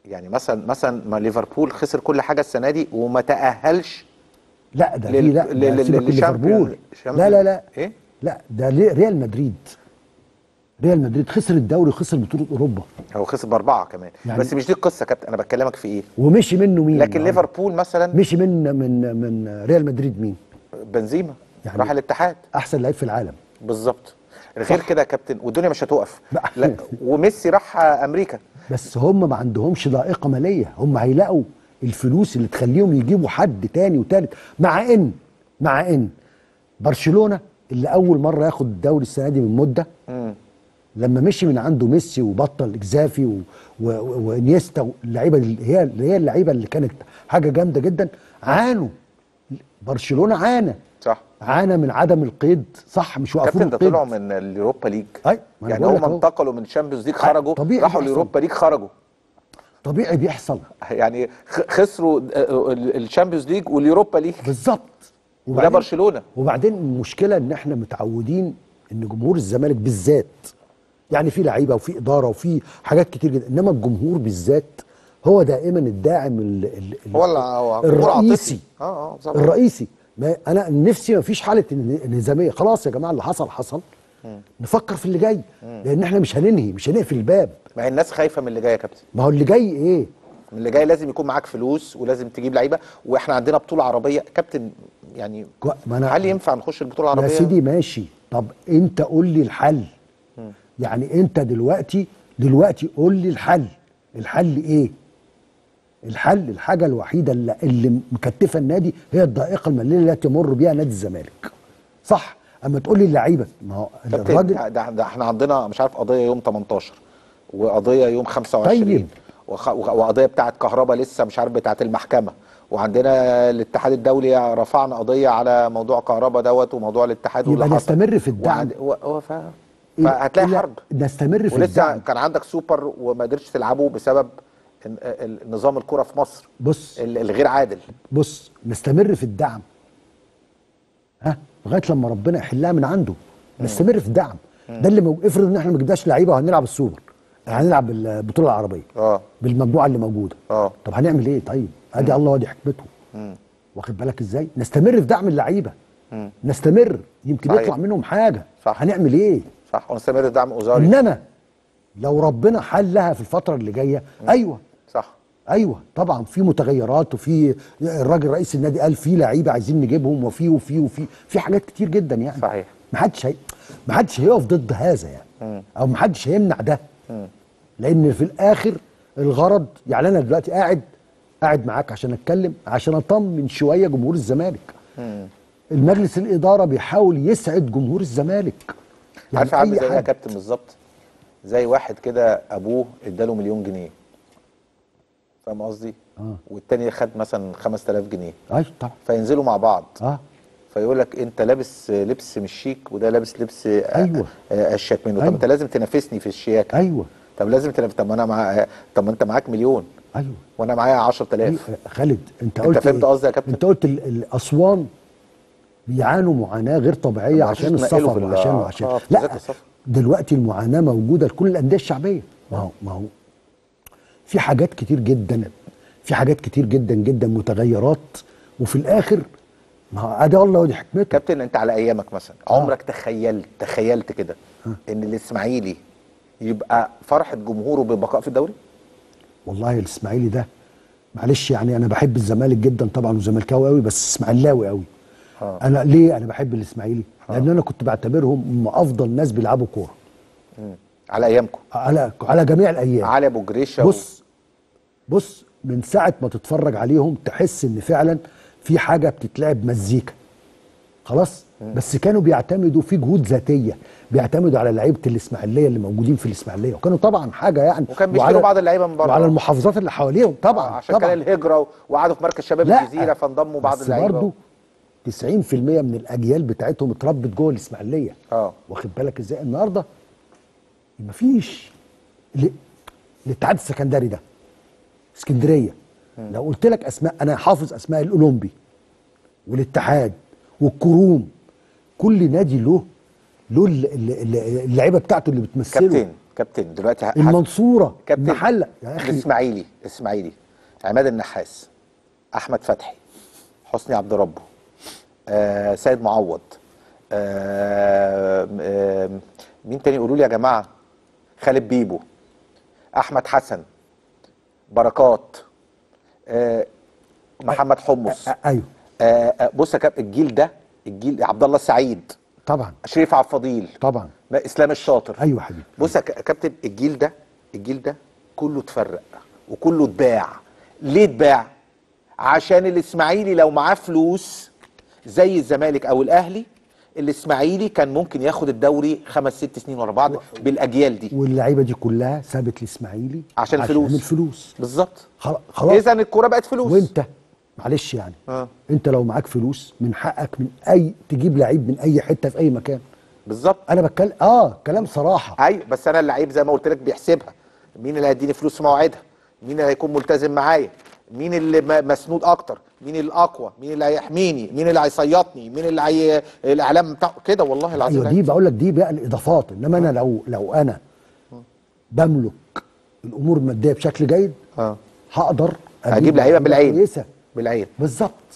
يعني مثلا مثلا ما ليفربول خسر كل حاجه السنه دي وما تاهلش لا ده لل- ليه لا لل- ده سيبك من للشامبيون- ليفربول شامبيون- لا لا لا ايه لا ده ليه- ريال مدريد ريال مدريد خسر الدوري وخسر بطوله اوروبا هو خسر باربعه كمان يعني- بس مش دي القصه يا كابتن انا بكلمك في ايه ومشي منه مين لكن النهاردة؟ ليفربول مثلا مشي من من من ريال مدريد مين بنزيما يعني- راح الاتحاد احسن لعيب في العالم بالظبط غير كده يا كابتن والدنيا مش هتقف لا. لا وميسي راح امريكا بس هم ما عندهمش ضائقه ماليه هم هيلاقوا الفلوس اللي تخليهم يجيبوا حد تاني وتالت مع ان مع ان برشلونه اللي اول مره ياخد الدوري السنه دي من مده مم. لما مشي من عنده ميسي وبطل اكزافي و... و... و... وانيستا اللعيبه اللي هي اللي هي اللعيبه اللي كانت حاجه جامده جدا عانوا برشلونه عانى صح عانى من عدم القيد صح مش وقفوا كابتن ده القيد طلعوا من اليوروبا ليج أي، ما أنا يعني بقول لك هم أهو. انتقلوا من الشامبيونز ليج خرجوا طبيعي راحوا بيحصل. اليوروبا ليج خرجوا طبيعي بيحصل يعني خ- خسروا آه، ال- الشامبيونز ليج واليوروبا ليج بالظبط وده برشلونه وبعدين المشكله ان احنا متعودين ان جمهور الزمالك بالذات يعني في لعيبه وفي اداره وفي حاجات كتير جدا انما الجمهور بالذات هو دائما الداعم ال ال ال هو اللي- هو جمهور الرئيسي عاطفي. اه اه طبعا. الرئيسي ما انا نفسي ما فيش حاله ان- انهزاميه خلاص يا جماعه اللي حصل حصل نفكر في اللي جاي لان احنا مش هننهي مش هنقفل الباب ما هي الناس خايفه من اللي جاي يا كابتن ما هو اللي جاي ايه من اللي جاي لازم يكون معاك فلوس ولازم تجيب لعيبه واحنا عندنا بطوله عربيه كابتن يعني كو- ما أنا- هل ينفع نخش البطوله يا العربيه سيدي ماشي طب انت قول لي الحل يعني انت دلوقتي دلوقتي قول لي الحل الحل ايه الحل الحاجه الوحيده اللي, اللي مكتفه النادي هي الضائقه الماليه التي يمر بها نادي الزمالك صح اما تقول لي اللعيبه ما هو كابتن الراجل ده, ده, ده احنا عندنا مش عارف قضيه يوم 18 وقضيه يوم 25 طيب. وخ- وقضيه بتاعه كهرباء لسه مش عارف بتاعه المحكمه وعندنا الاتحاد الدولي رفعنا قضيه على موضوع كهرباء دوت وموضوع الاتحاد واللي يبقى حصل نستمر في الدعم وعند- و- و- ف... فهتلاقي لا، حرب نستمر في ولسه الدعم كان عندك سوبر وما قدرتش تلعبه بسبب إن- ال- نظام الكره في مصر بص ال- الغير عادل بص نستمر في الدعم ها لغايه لما ربنا يحلها من عنده نستمر في الدعم ده اللي مو... افرض ان احنا ما جبناش لعيبه وهنلعب السوبر هنلعب البطوله العربيه اه بالمجموعه اللي موجوده اه طب هنعمل ايه طيب ادي الله ودي حكمته واخد بالك ازاي نستمر في دعم اللعيبه نستمر يمكن صحيح. يطلع منهم حاجه صح. هنعمل ايه صح ونستمر في دعم اوزاري انما لو ربنا حلها في الفتره اللي جايه ايوه صح ايوه طبعا في متغيرات وفي الراجل رئيس النادي قال في لعيبه عايزين نجيبهم وفي وفي وفي في حاجات كتير جدا يعني صحيح. ما حدش هي ما حدش هيقف ضد هذا يعني او ما حدش هيمنع ده لان في الاخر الغرض يعني انا دلوقتي قاعد قاعد معاك عشان اتكلم عشان اطمن شويه جمهور الزمالك المجلس الاداره بيحاول يسعد جمهور الزمالك عارف عامل أي زي ايه يا حد. كابتن بالظبط زي واحد كده ابوه اداله مليون جنيه فاهم قصدي آه. والتاني خد مثلا 5000 جنيه ايوه طبعا فينزلوا مع بعض اه فيقول لك انت لابس لبس مش شيك وده لابس لبس آه، أيوة. آه، اشيك منه طب أيوة. انت لازم تنافسني في الشياكه ايوه طب لازم تنافس طب ما انا مع طب ما انت معاك مليون ايوه وانا معايا 10000 خالد انت أنت قلت فهمت إيه؟ قصدي يا كابتن؟ انت قلت ال- الاسوان بيعانوا معاناه غير طبيعيه ما عشان عرفوش ينقلوا السفر في ال- وعشان آه، وعشان آه، في لا ذات السفر. دلوقتي المعاناه موجوده لكل الانديه الشعبيه ما هو ما هو في حاجات كتير جدا في حاجات كتير جدا جدا متغيرات وفي الاخر ما هو ادي الله ودي حكمته كابتن انت على ايامك مثلا عمرك تخيلت تخيلت كده ان الاسماعيلي يبقى فرحه جمهوره بالبقاء في الدوري والله الاسماعيلي ده معلش يعني انا بحب الزمالك جدا طبعا وزملكاوي قوي بس اسماعيلاوي قوي آه. انا ليه انا بحب الاسماعيلي لان انا كنت بعتبرهم هم افضل ناس بيلعبوا كوره على ايامكم على على جميع الايام علي ابو جريشه و- بص بص من ساعه ما تتفرج عليهم تحس ان فعلا في حاجه بتتلعب مزيكا خلاص بس كانوا بيعتمدوا في جهود ذاتيه بيعتمدوا على لعيبه الاسماعيليه اللي موجودين في الاسماعيليه وكانوا طبعا حاجه يعني وكان بيشتروا وعلى- بعض اللعيبه من بره. وعلى المحافظات اللي حواليهم طبعا آه، عشان طبعا كان الهجره و- وقعدوا في مركز شباب لا الجزيره فانضموا بعض بس اللعيبه برضه 90% من الاجيال بتاعتهم اتربت جوه الاسماعيليه اه واخد بالك ازاي النهارده مفيش ال- الاتحاد السكندري ده اسكندريه لو قلت لك اسماء انا حافظ اسماء الاولمبي والاتحاد والكروم كل نادي له له ال- ال- ال- اللعيبه بتاعته اللي بتمثله كابتن كابتن دلوقتي ه- ه- المنصوره كابتن المحله يا اخي الاسماعيلي الاسماعيلي عماد النحاس احمد فتحي حسني عبد ربه آه سيد معوض آه آه مين تاني قولوا لي يا جماعه خالد بيبو احمد حسن بركات آه محمد حمص أ- ايوه آه آه بص يا كابتن الجيل ده الجيل عبد الله السعيد طبعا شريف عبد الفضيل طبعا اسلام الشاطر ايوه حبيبي بص يا ك- كابتن الجيل ده الجيل ده كله اتفرق وكله اتباع ليه اتباع عشان الاسماعيلي لو معاه فلوس زي الزمالك او الاهلي الاسماعيلي كان ممكن ياخد الدوري خمس ست سنين ورا بعض بالاجيال دي واللعيبه دي كلها سابت الاسماعيلي عشان الفلوس. عشان الفلوس بالظبط خلاص خلاص اذا الكوره بقت فلوس وانت معلش يعني آه. انت لو معاك فلوس من حقك من اي تجيب لعيب من اي حته في اي مكان بالظبط انا بتكلم اه كلام صراحه ايوه بس انا اللعيب زي ما قلت لك بيحسبها مين اللي هيديني فلوس في مواعيدها مين اللي هيكون ملتزم معايا مين اللي م- مسنود اكتر مين الاقوى مين اللي هيحميني مين اللي هيصيطني مين اللي هي الاعلام بتاع كده والله العظيم ايوه دي بقول لك دي بقى الاضافات انما انا لو لو انا بملك الامور الماديه بشكل جيد اه هقدر هجيب لعيبه بالعين كويسه بالعين بالظبط